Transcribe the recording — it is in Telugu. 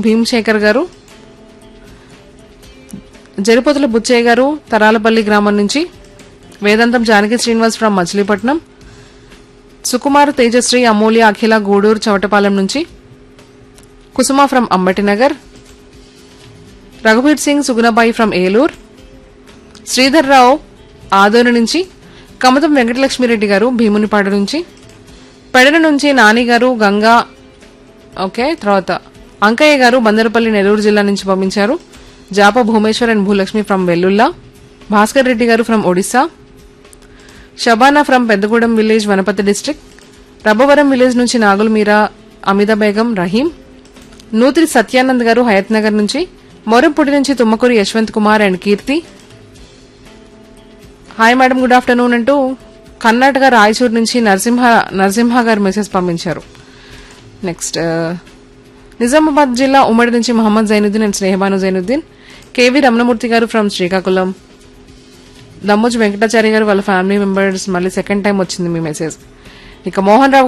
భీమశేఖర్ గారు జరిపోతుల బుచ్చయ్య గారు తరాలపల్లి గ్రామం నుంచి వేదాంతం జానకి శ్రీనివాస్ ఫ్రమ్ మచిలీపట్నం సుకుమార్ తేజశ్రీ అమూల్య అఖిల గూడూరు చవటపాలెం నుంచి కుసుమ ఫ్రమ్ అంబటినగర్ రఘువీర్ సింగ్ సుగుణబాయి ఫ్రమ్ ఏలూరు శ్రీధర్ రావు ఆదోని నుంచి కమతం వెంకటలక్ష్మిరెడ్డి గారు భీమునిపాడు నుంచి పెడన నుంచి నాని గారు గంగా ఓకే తర్వాత అంకయ్య గారు బందరపల్లి నెల్లూరు జిల్లా నుంచి పంపించారు Japa Bhumeshwar and Bhulakshmi from Vellulla Bhaskar Reddy garu from Odisha Shabana from Peddagudem village Wanaparthy district Rabbavaram village నుంచి నాగుల మీరా అమిత బేగం రహీం నూతిరి సత్యానంద్ గారు హయత్ నగర్ నుంచి మొరంపూడి నుంచి Tummakuri Yashwant Kumar and Keerthi hi madam good afternoon అంటూ కర్ణాటక రాయచూర్ నుంచి నరసింహ నరసింహ గారు మెసేజ్ పంపించారు నెక్స్ట్ నిజామాబాద్ జిల్లా ఉమ్మడి నుంచి Mohammed Zainuddin and Snehabanu Zainuddin KV Ramanamurthy garu from Srikakulam Dammoju Venkatachari garu వాళ్ళ ఫ్యామిలీ మెంబర్స్ మళ్ళీ సెకండ్ టైం వచ్చింది మీ మెసేజ్ ఇక మోహన్ రావు